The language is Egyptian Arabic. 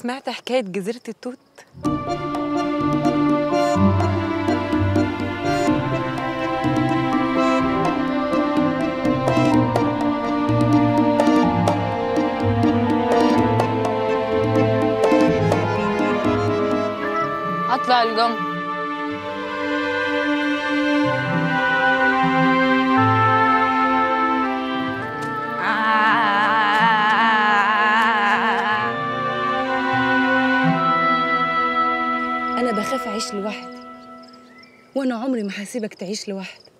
سمعت حكاية جزيرة التوت؟ هطلع الجنب أنا بخاف أعيش لوحدي وأنا عمري ما هسيبك تعيش لوحدك